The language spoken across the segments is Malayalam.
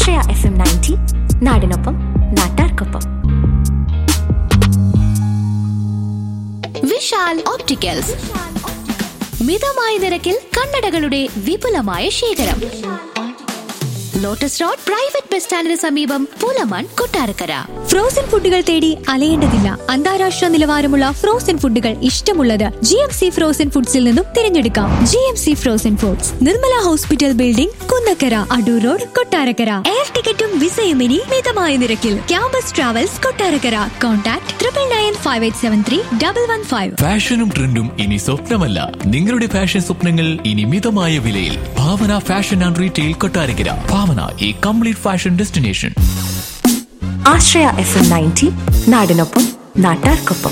ആശ്രയ എഫ് എം നയൻറ്റി നാടിനൊപ്പം നാട്ടാർക്കൊപ്പം വിശാൽ ഓപ്റ്റിക്കൽസ് മിതമായ നിരക്കിൽ കണ്ണടകളുടെ വിപുലമായ ശേഖരം ലോട്ടസ് റോഡ് പ്രൈവറ്റ് ബസ് സ്റ്റാൻഡിന് സമീപം പൂലമൺ കൊട്ടാരക്കര ഫ്രോസൺ ഫുഡുകൾ തേടി അലയേണ്ടതില്ല അന്താരാഷ്ട്ര നിലവാരമുള്ള ഫ്രോസൺ ഫുഡുകൾ ഇഷ്ടമുള്ളത് ജി എം സി ഫ്രോസൺ ഫുഡ്സിൽ നിന്നും തിരഞ്ഞെടുക്കാം G M C frozen foods Nirmala hospital building Kunnakkara Adoor road Kottarakkara air ടിക്കറ്റും വിസയും ഇനി മിതമായ നിരക്കിൽ campus travels Kottarakkara contact triple nine five eight seven three double one five ഫാഷനും ട്രെൻഡും ഇനി സ്വപ്നമല്ല നിങ്ങളുടെ ഫാഷൻ സ്വപ്നങ്ങൾ ഇനി മിതമായ വിലയിൽ Bhavana fashion and retail Kottarakkara Bhavana ഈ complete fashion destination Ashraya F M ninety നാടിനൊപ്പം നാട്ടാർക്കൊപ്പം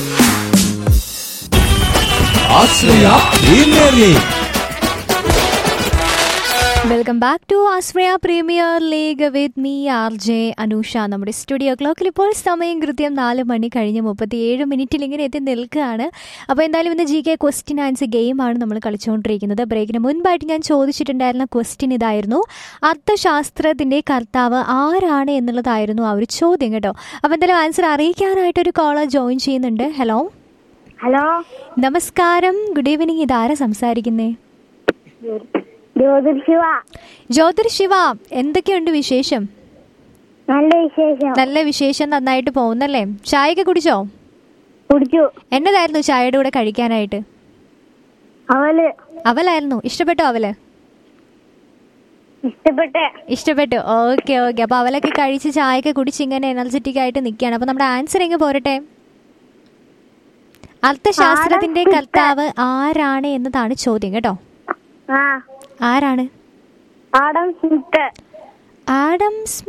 welcome back to Ashraya premier league with me R J Anusha നമ്മുടെ സ്റ്റുഡിയോ ക്ലോക്കിൽ ഇപ്പോൾ സമയം കൃത്യം നാല് മണി കഴിഞ്ഞ് മുപ്പത്തിയേഴ് മിനിറ്റിൽ ഇങ്ങനെ എത്തി നിൽക്കുകയാണ് അപ്പോൾ എന്തായാലും ഇന്ന് ജി കെ ക്വസ്റ്റ്യൻ ആൻസർ ഗെയിമാണ് നമ്മൾ കളിച്ചുകൊണ്ടിരിക്കുന്നത് ബ്രേക്കിന് മുൻപായിട്ട് ഞാൻ ചോദിച്ചിട്ടുണ്ടായിരുന്ന ക്വസ്റ്റ്യൻ ഇതായിരുന്നു അർത്ഥശാസ്ത്രത്തിൻ്റെ കർത്താവ് ആരാണ് എന്നുള്ളതായിരുന്നു ആ ഒരു ചോദ്യം കേട്ടോ അപ്പോൾ എന്തായാലും ആൻസർ അറിയിക്കാനായിട്ട് ഒരു കോളർ ജോയിൻ ചെയ്യുന്നുണ്ട് ഹലോ ഹലോ നമസ്കാരം ഗുഡ് ഈവനിങ് ഇതാരാ സംസാരിക്കുന്നേ ജ്യോതിർ ശിവ ജ്യോതിർ ശിവ എന്തൊക്കെയുണ്ട് വിശേഷം നല്ല വിശേഷം നല്ല വിശേഷം നന്നായിട്ട് പോകുന്നല്ലേ ചായയൊക്കെ കുടിച്ചോ കുടിച്ചു എന്നതായിരുന്നു ചായയുടെ കൂടെ കഴിക്കാനായിട്ട് അവല് അവലായിരുന്നു ഇഷ്ടപ്പെട്ടോ അവല് ഇഷ്ടപ്പെട്ടെ ഇഷ്ടപ്പെട്ടു ഓക്കെ ഓക്കെ അപ്പൊ അവലൊക്കെ കഴിച്ച് ചായയൊക്കെ കുടിച്ച് ഇങ്ങനെ എനർജറ്റിക് ആയിട്ട് നിൽക്കുകയാണ് അപ്പൊ നമ്മുടെ ആൻസർ എങ്ങ് പോരട്ടെ അർത്ഥശാസ്ത്രത്തിന്റെ ആഡം സ്മിത്ത്. കർത്താവ് ആരാണ് എന്നതാണ് ചോദ്യം കേട്ടോ ആ ആരാണ് ആടം സ്മിത്ത് ആഡംസ്